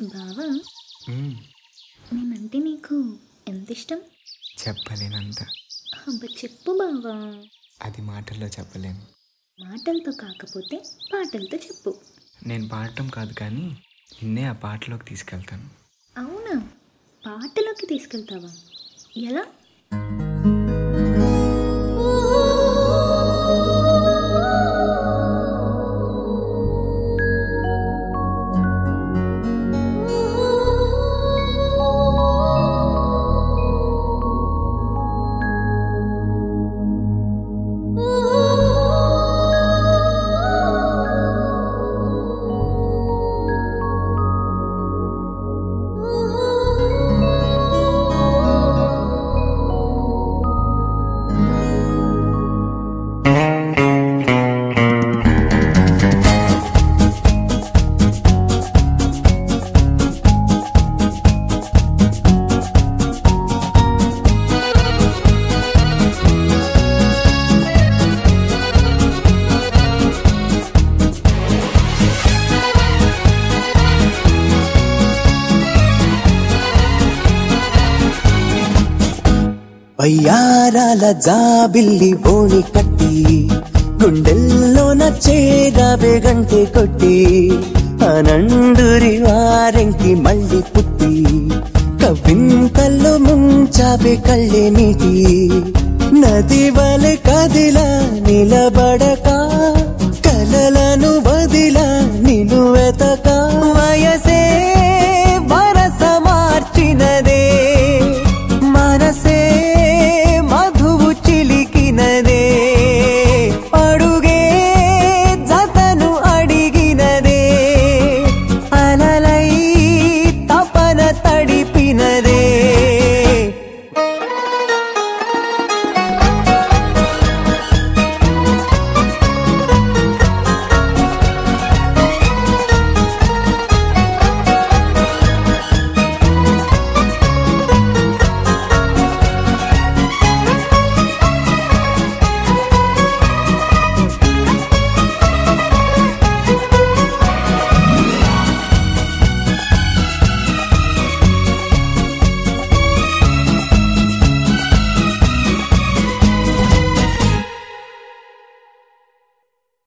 బావా మ్మ్. నేనంటే నీకు ఎంత ఇష్టం చెప్పలేనంత అబ్బ చెప్పు బావా అది మాటల్లో చెప్పలేను మాటలతో కాకపోతే పాటలతో చెప్పు నేను పాడటం కాదు కానీ నిన్నే ఆ పాటలోకి తీసుకెళ్తాను అవునా పాటలోకి తీసుకెళ్తావా ఎలా వయ్యారాల జాబిల్లి ఓణి కట్టి గుండెల్లో నచ్చేగావే గంటే కొట్టి అనండురి వారెంకి మళ్ళీ పుట్టి కవింతల్లో ముంచావే కళ్ళే నీటి నది వలె కదిలా నిలబడక